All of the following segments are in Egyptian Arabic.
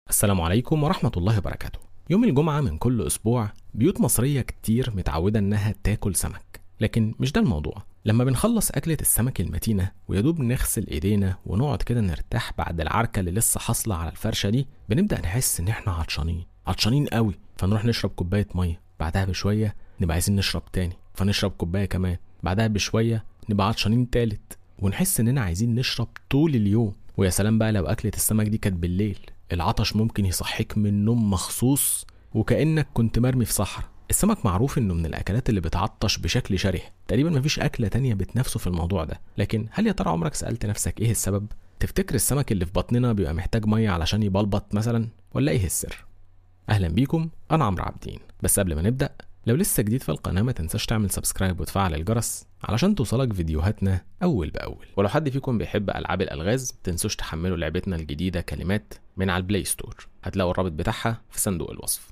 السلام عليكم ورحمة الله وبركاته يوم الجمعة من كل أسبوع بيوت مصرية كتير متعودة إنها تاكل سمك لكن مش ده الموضوع لما بنخلص أكلة السمك المتينة ويدوب نغسل إيدينا ونقعد كده نرتاح بعد العركة اللي لسه حاصلة على الفرشة دي بنبدأ نحس إن إحنا عطشانين عطشانين قوي فنروح نشرب كوباية مية بعدها بشوية نبقى عايزين نشرب تاني فنشرب كوباية كمان بعدها بشوية نبقى عطشانين تالت ونحس إننا عايزين نشرب طول اليوم ويا سلام بقى لو أكلة السمك دي كانت بالليل العطش ممكن يصحيك من النوم مخصوص وكأنك كنت مرمي في صحراء السمك معروف انه من الاكلات اللي بتعطش بشكل شره تقريبا مفيش اكله تانية بتنافسه في الموضوع ده لكن هل يا ترى عمرك سالت نفسك ايه السبب تفتكر السمك اللي في بطننا بيبقى محتاج ميه علشان يبلبط مثلا ولا ايه السر اهلا بيكم انا عمرو عابدين بس قبل ما نبدا لو لسه جديد في القناه ما تنساش تعمل سبسكرايب وتفعل الجرس علشان توصلك فيديوهاتنا اول باول ولو حد فيكم بيحب العاب الالغاز تنسوش تحملوا لعبتنا الجديده كلمات من على البلاي ستور هتلاقوا الرابط بتاعها في صندوق الوصف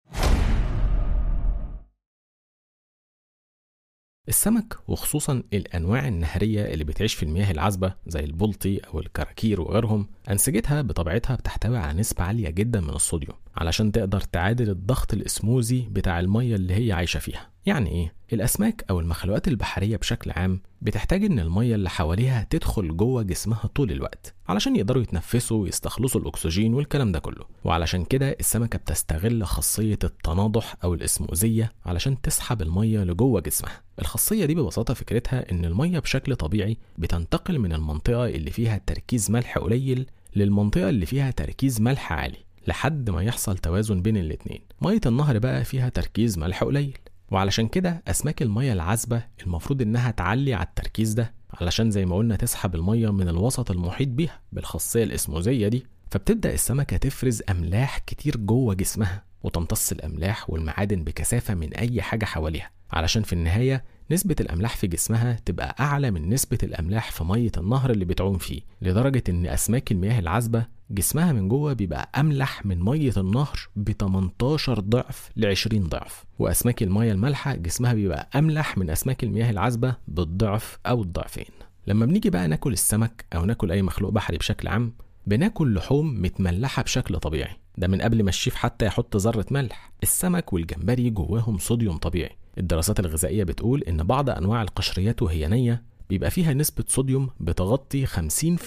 السمك وخصوصا الانواع النهريه اللي بتعيش في المياه العذبه زي البلطي او الكراكير وغيرهم انسجتها بطبيعتها بتحتوي على نسبه عاليه جدا من الصوديوم علشان تقدر تعادل الضغط الاسموزي بتاع الميه اللي هي عايشه فيها يعني ايه الاسماك او المخلوقات البحريه بشكل عام بتحتاج ان الميه اللي حواليها تدخل جوه جسمها طول الوقت علشان يقدروا يتنفسوا ويستخلصوا الاكسجين والكلام ده كله وعلشان كده السمكه بتستغل خاصيه التناضح او الاسموزيه علشان تسحب الميه لجوه جسمها الخاصيه دي ببساطه فكرتها ان الميه بشكل طبيعي بتنتقل من المنطقه اللي فيها تركيز ملح قليل للمنطقه اللي فيها تركيز ملح عالي لحد ما يحصل توازن بين الاتنين ميه النهر بقى فيها تركيز ملح قليل وعلشان كده أسماك المية العذبة المفروض إنها تعلي على التركيز ده علشان زي ما قلنا تسحب المية من الوسط المحيط بيها بالخاصية الإسموزية دي فبتبدأ السمكة تفرز أملاح كتير جوه جسمها وتمتص الأملاح والمعادن بكثافة من أي حاجة حواليها علشان في النهاية نسبة الأملاح في جسمها تبقى أعلى من نسبة الأملاح في مية النهر اللي بتعوم فيه لدرجة إن أسماك المياه العذبة جسمها من جوه بيبقى أملح من مية النهر ب 18 ضعف ل 20 ضعف وأسماك المياه المالحة جسمها بيبقى أملح من أسماك المياه العذبة بالضعف أو الضعفين لما بنيجي بقى ناكل السمك أو ناكل أي مخلوق بحري بشكل عام بناكل لحوم متملحة بشكل طبيعي ده من قبل ما الشيف حتى يحط ذرة ملح السمك والجمبري جواهم صوديوم طبيعي الدراسات الغذائية بتقول إن بعض أنواع القشريات وهي نية بيبقى فيها نسبة صوديوم بتغطي 50%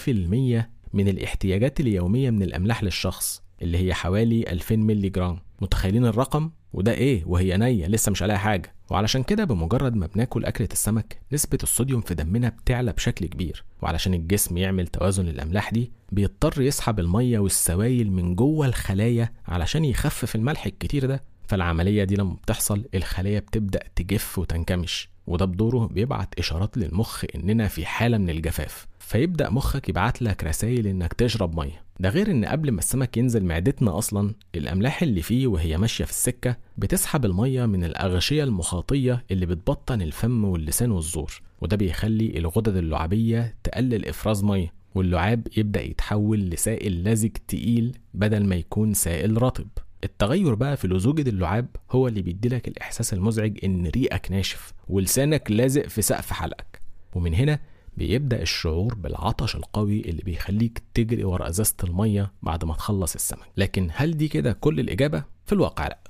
من الاحتياجات اليومية من الأملاح للشخص اللي هي حوالي 2000 مللي جرام متخيلين الرقم؟ وده ايه وهي نية لسه مش عليها حاجة وعلشان كده بمجرد ما بناكل أكلة السمك نسبة الصوديوم في دمنا بتعلى بشكل كبير وعلشان الجسم يعمل توازن للأملاح دي بيضطر يسحب المية والسوائل من جوه الخلايا علشان يخفف الملح الكتير ده فالعملية دي لما بتحصل الخلايا بتبدأ تجف وتنكمش وده بدوره بيبعت إشارات للمخ إننا في حالة من الجفاف فيبدأ مخك يبعت لك رسائل إنك تشرب مية ده غير إن قبل ما السمك ينزل معدتنا أصلا الأملاح اللي فيه وهي ماشية في السكة بتسحب المية من الأغشية المخاطية اللي بتبطن الفم واللسان والزور وده بيخلي الغدد اللعابية تقلل إفراز مية واللعاب يبدأ يتحول لسائل لزج تقيل بدل ما يكون سائل رطب التغير بقى في لزوجة اللعاب هو اللي بيديلك الإحساس المزعج إن ريقك ناشف ولسانك لازق في سقف حلقك ومن هنا بيبدأ الشعور بالعطش القوي اللي بيخليك تجري ورا ازازة المية بعد ما تخلص السمك لكن هل دي كده كل الإجابة؟ في الواقع لأ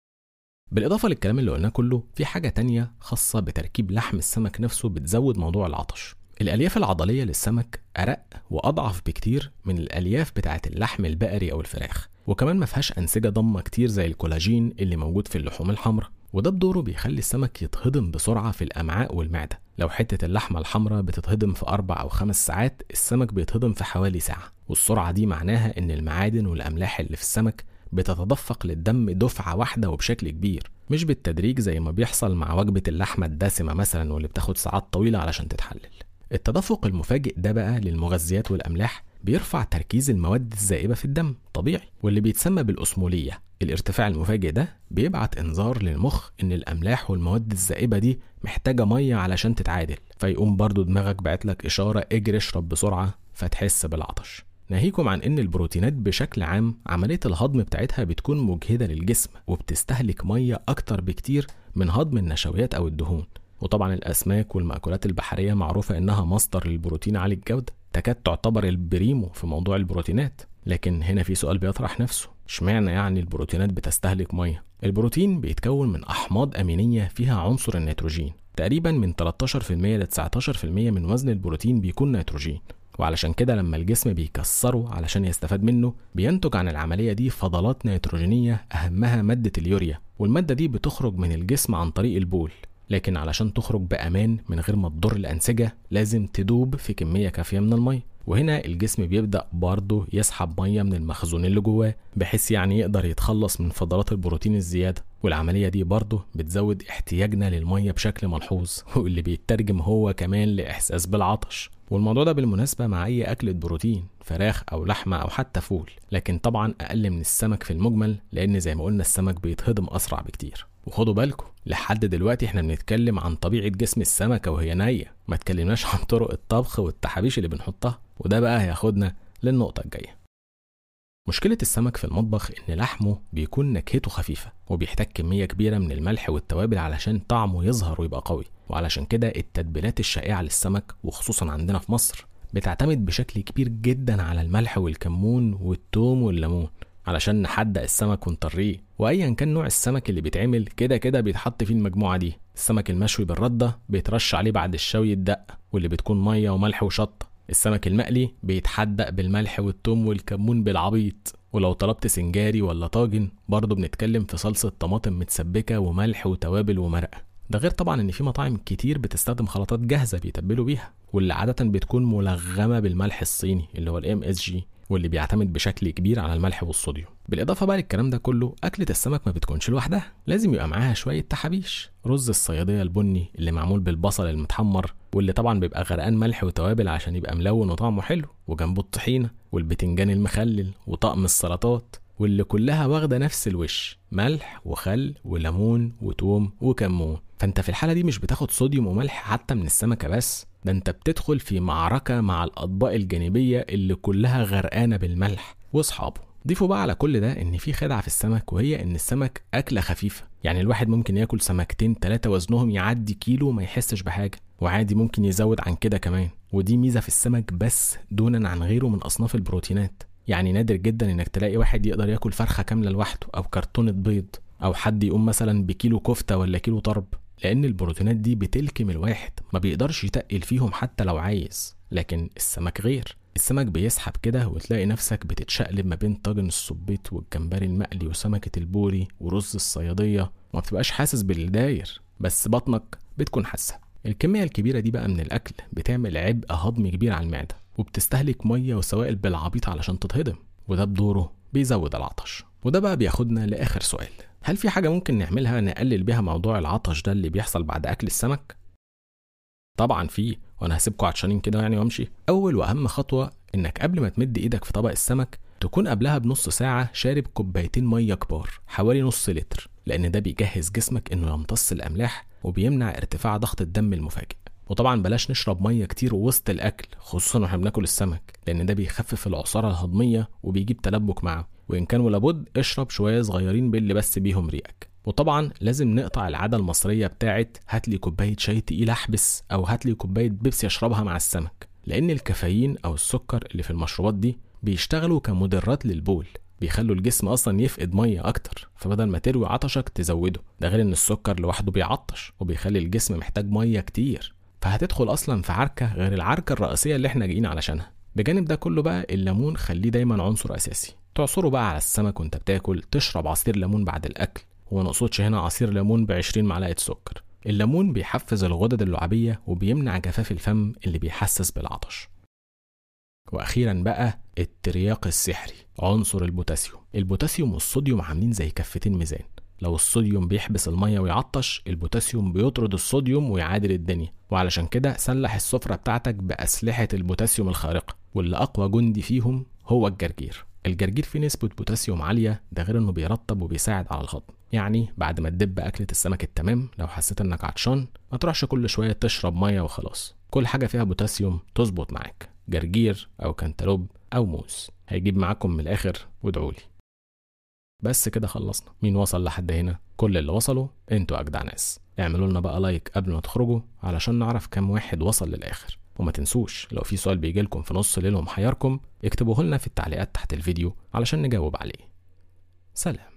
بالإضافة للكلام اللي قلناه كله في حاجة تانية خاصة بتركيب لحم السمك نفسه بتزود موضوع العطش الألياف العضلية للسمك أرق وأضعف بكتير من الألياف بتاعة اللحم البقري أو الفراخ وكمان ما فيهاش أنسجة ضمة كتير زي الكولاجين اللي موجود في اللحوم الحمراء وده بدوره بيخلي السمك يتهضم بسرعة في الأمعاء والمعدة لو حتة اللحمة الحمراء بتتهضم في أربع أو خمس ساعات السمك بيتهضم في حوالي ساعة والسرعة دي معناها إن المعادن والأملاح اللي في السمك بتتدفق للدم دفعة واحدة وبشكل كبير مش بالتدريج زي ما بيحصل مع وجبة اللحمة الدسمة مثلا واللي بتاخد ساعات طويلة علشان تتحلل التدفق المفاجئ ده بقى للمغذيات والأملاح بيرفع تركيز المواد الزائبة في الدم طبيعي واللي بيتسمى بالأسمولية الارتفاع المفاجئ ده بيبعت إنذار للمخ إن الأملاح والمواد الزائبة دي محتاجة مية علشان تتعادل فيقوم برضو دماغك بعت لك إشارة اجري اشرب بسرعة فتحس بالعطش ناهيكم عن ان البروتينات بشكل عام عملية الهضم بتاعتها بتكون مجهدة للجسم وبتستهلك مية اكتر بكتير من هضم النشويات او الدهون وطبعا الاسماك والمأكولات البحرية معروفة انها مصدر للبروتين عالي الجودة تكاد تعتبر البريمو في موضوع البروتينات لكن هنا في سؤال بيطرح نفسه اشمعنى يعني البروتينات بتستهلك ميه البروتين بيتكون من احماض امينيه فيها عنصر النيتروجين تقريبا من 13% ل 19% من وزن البروتين بيكون نيتروجين وعلشان كده لما الجسم بيكسره علشان يستفاد منه بينتج عن العملية دي فضلات نيتروجينية أهمها مادة اليوريا والمادة دي بتخرج من الجسم عن طريق البول لكن علشان تخرج بأمان من غير ما تضر الأنسجة لازم تدوب في كمية كافية من المية وهنا الجسم بيبدأ برضه يسحب مية من المخزون اللي جواه بحيث يعني يقدر يتخلص من فضلات البروتين الزيادة والعملية دي برضه بتزود احتياجنا للمية بشكل ملحوظ واللي بيترجم هو كمان لإحساس بالعطش والموضوع ده بالمناسبة مع أي أكلة بروتين فراخ أو لحمة أو حتى فول لكن طبعا أقل من السمك في المجمل لأن زي ما قلنا السمك بيتهضم أسرع بكتير وخدوا بالكم لحد دلوقتي احنا بنتكلم عن طبيعة جسم السمكة وهي نية ما تكلمناش عن طرق الطبخ والتحابيش اللي بنحطها وده بقى هياخدنا للنقطة الجاية مشكلة السمك في المطبخ إن لحمه بيكون نكهته خفيفة وبيحتاج كمية كبيرة من الملح والتوابل علشان طعمه يظهر ويبقى قوي وعلشان كده التتبيلات الشائعة للسمك وخصوصا عندنا في مصر بتعتمد بشكل كبير جدا على الملح والكمون والثوم والليمون علشان نحدق السمك ونطريه وايا كان نوع السمك اللي بيتعمل كده كده بيتحط فيه المجموعه دي السمك المشوي بالرده بيترش عليه بعد الشوي الدق واللي بتكون ميه وملح وشطه السمك المقلي بيتحدق بالملح والثوم والكمون بالعبيط ولو طلبت سنجاري ولا طاجن برضه بنتكلم في صلصة طماطم متسبكة وملح وتوابل ومرقة ده غير طبعا ان في مطاعم كتير بتستخدم خلطات جاهزة بيتبلوا بيها واللي عادة بتكون ملغمة بالملح الصيني اللي هو الام اس جي واللي بيعتمد بشكل كبير على الملح والصوديوم بالاضافه بقى للكلام ده كله اكله السمك ما بتكونش لوحدها لازم يبقى معاها شويه تحابيش رز الصياديه البني اللي معمول بالبصل المتحمر واللي طبعا بيبقى غرقان ملح وتوابل عشان يبقى ملون وطعمه حلو وجنبه الطحينه والبتنجان المخلل وطقم السلطات واللي كلها واخده نفس الوش ملح وخل وليمون وتوم وكمون فانت في الحاله دي مش بتاخد صوديوم وملح حتى من السمكه بس ده انت بتدخل في معركه مع الاطباق الجانبيه اللي كلها غرقانه بالملح واصحابه ضيفوا بقى على كل ده ان في خدعه في السمك وهي ان السمك اكله خفيفه يعني الواحد ممكن ياكل سمكتين ثلاثه وزنهم يعدي كيلو وما يحسش بحاجه وعادي ممكن يزود عن كده كمان ودي ميزه في السمك بس دونا عن غيره من اصناف البروتينات يعني نادر جدا انك تلاقي واحد يقدر ياكل فرخه كامله لوحده او كرتونه بيض او حد يقوم مثلا بكيلو كفته ولا كيلو طرب لان البروتينات دي بتلكم الواحد ما بيقدرش يتقل فيهم حتى لو عايز لكن السمك غير السمك بيسحب كده وتلاقي نفسك بتتشقلب ما بين طاجن الصبيط والجمبري المقلي وسمكة البوري ورز الصيادية وما بتبقاش حاسس باللي داير بس بطنك بتكون حاسة الكمية الكبيرة دي بقى من الأكل بتعمل عبء هضمي كبير على المعدة وبتستهلك مية وسوائل بالعبيط علشان تتهضم وده بدوره بيزود العطش وده بقى بياخدنا لآخر سؤال هل في حاجة ممكن نعملها نقلل بيها موضوع العطش ده اللي بيحصل بعد أكل السمك؟ طبعا في وانا هسيبكم عطشانين كده يعني وامشي اول واهم خطوه انك قبل ما تمد ايدك في طبق السمك تكون قبلها بنص ساعه شارب كوبايتين ميه كبار حوالي نص لتر لان ده بيجهز جسمك انه يمتص الاملاح وبيمنع ارتفاع ضغط الدم المفاجئ وطبعا بلاش نشرب ميه كتير وسط الاكل خصوصا واحنا بناكل السمك لان ده بيخفف العصاره الهضميه وبيجيب تلبك معه وان كان ولابد اشرب شويه صغيرين باللي بس بيهم ريقك وطبعا لازم نقطع العاده المصريه بتاعت هاتلي كوبايه شاي تقيل احبس او هاتلي كوبايه بيبسي اشربها مع السمك لان الكافيين او السكر اللي في المشروبات دي بيشتغلوا كمدرات للبول بيخلوا الجسم اصلا يفقد ميه اكتر فبدل ما تروي عطشك تزوده ده غير ان السكر لوحده بيعطش وبيخلي الجسم محتاج ميه كتير فهتدخل اصلا في عركه غير العركه الرئيسيه اللي احنا جايين علشانها بجانب ده كله بقى الليمون خليه دايما عنصر اساسي تعصره بقى على السمك وانت بتاكل تشرب عصير ليمون بعد الاكل وما نقصدش هنا عصير ليمون ب 20 معلقه سكر الليمون بيحفز الغدد اللعابيه وبيمنع جفاف الفم اللي بيحسس بالعطش واخيرا بقى الترياق السحري عنصر البوتاسيوم البوتاسيوم والصوديوم عاملين زي كفتين ميزان لو الصوديوم بيحبس الميه ويعطش البوتاسيوم بيطرد الصوديوم ويعادل الدنيا وعلشان كده سلح السفرة بتاعتك بأسلحة البوتاسيوم الخارقة واللي أقوى جندي فيهم هو الجرجير الجرجير فيه نسبة بوتاسيوم عالية ده غير انه بيرطب وبيساعد على الهضم يعني بعد ما تدب أكلة السمك التمام لو حسيت انك عطشان ما تروحش كل شوية تشرب مية وخلاص كل حاجة فيها بوتاسيوم تظبط معاك جرجير أو كنتالوب أو موز هيجيب معاكم من الآخر وادعولي بس كده خلصنا مين وصل لحد هنا كل اللي وصلوا انتوا اجدع ناس اعملوا لنا بقى لايك قبل ما تخرجوا علشان نعرف كام واحد وصل للاخر وما تنسوش لو في سؤال بيجيلكم في نص ليل ومحيركم اكتبوه لنا في التعليقات تحت الفيديو علشان نجاوب عليه سلام